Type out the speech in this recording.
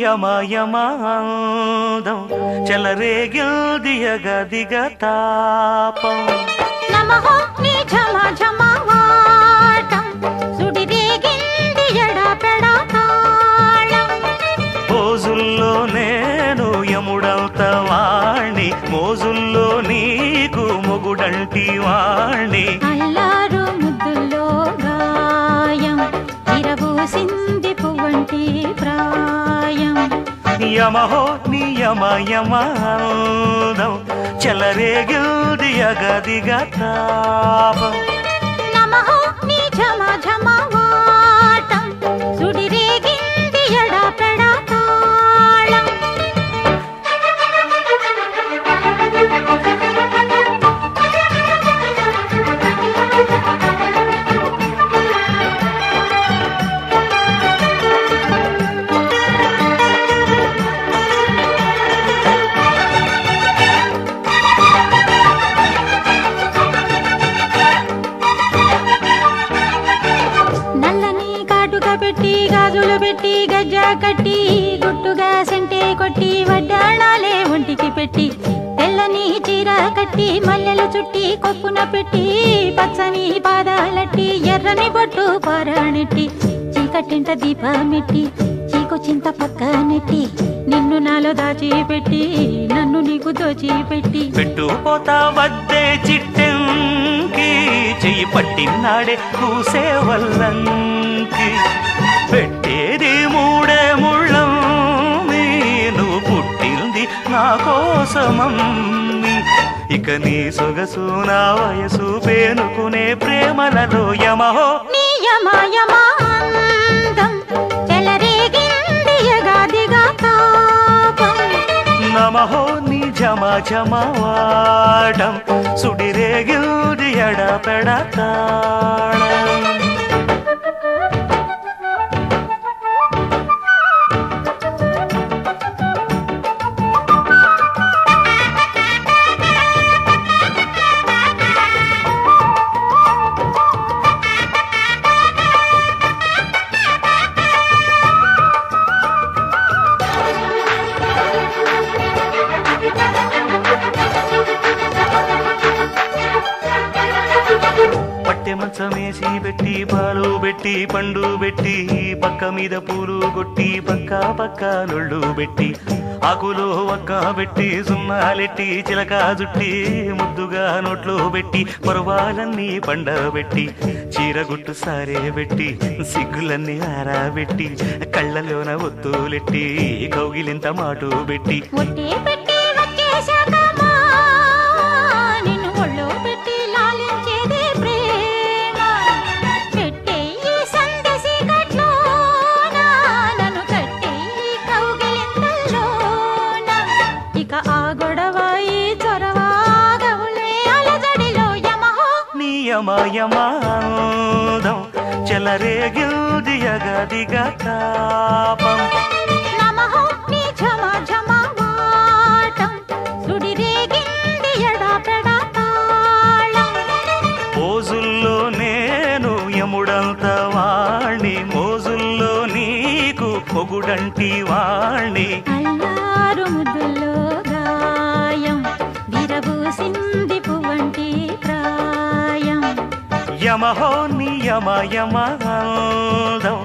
యమయమాదం చెలరేగిల్దియగ దిగ తాపం నమః నీ ఝమ ఝమ వాటం సుడిరేగింది ఎడపెడ తాళం పోజుల్లో నేను యముడంత వాణ్ణి మోజుల్లో నీకు మొగుడంటి వాణ్ణి అల్లారు ముద్దుల్లో గాయం ఇరబూసింది పువ్వంటి ప్రాయం యమహో నియమయమాదం చెలరేగిల్దియగ దిగ తాపం నమః నీ ఝమ ఝమ వాటం సుడిరేగింది ఎడపెడ తాళం నల్లని కాటుక పెట్టి గాజులు పెట్టి గజ్జ కట్టి గుట్టుగా సెంటే కొట్టి వడ్డాణాలే ఒంటికి పెట్టి తెల్లని చీర కట్టి మల్లెలు చుట్టి కొప్పున పెట్టి పచ్చని పాదాలట్టి ఎర్రని బొట్టు పారాణెట్టి చీకటింట దీపమెట్టి చీకు చింత పక్క నెట్టి నిన్ను నాలో దాచిపెట్టి నన్ను నీకు దోచిపెట్టి పెట్టుపోతా వద్దే చిట్టెంకి చెయ్యి పట్టినాడే కూసే వల్లంకి పెట్టేది మూడే ముళ్ళం నువ్వు పుట్టింది నా కోసమమ్మి ఇక నీ సొగసు నా వయసు పేనుకునే ప్రేమలలో యమహో నియమయమాందం చెలరేగింది యగాదిగా తాపం నమహో నీ జమ జమ వాడం సుడిరేగిల్ది ఎడపెడతాళం పట్టె మంచమేసి పెట్టి పాలు పెట్టి పండు పెట్టి పక్క మీద పూలు కొట్టి పక్క పక్క నొళ్ళు పెట్టి ఆకులు ఒక్క పెట్టి సున్నాలెట్టి చిలక జుట్టి ముద్దుగా నోట్లో పెట్టి పర్వాలన్నీ పండబెట్టి చీరగుట్టు సారే పెట్టి సిగ్గులన్నీ ఆరాబెట్టి కళ్ళలోన ఒత్తులెట్టి కౌగిలింత మాటు పెట్టి ఒట్టే పెట్టి వచ్చేశాకమ్మా నిన్ను ఒళ్ళో పెట్టి లాలించేదే ప్రేమ పెట్టే ఈ సందసి గట్లోన నన్ను కట్టే ఈ కౌగిలింతల్లోన ఇక ఆ గొడవ ఈ చొరవ గవులే అలజడిలో యమహో నియమయమాదం చెలరేగిల్ది యగదిగ తాపం నమః నీ ఝమ ఝమ వాటం సుడిరేగింది ఎడపెడ తాళం పోజుల్లో నేను యముడంత వాణ్ణి మోజుల్లో నీకు పొగుడంటి వాణ్ణి అల్లారు ముద్దుల్లో గాయం విరబూసింది పువ్వంటి ప్రాయం యమహో నియమయమాదం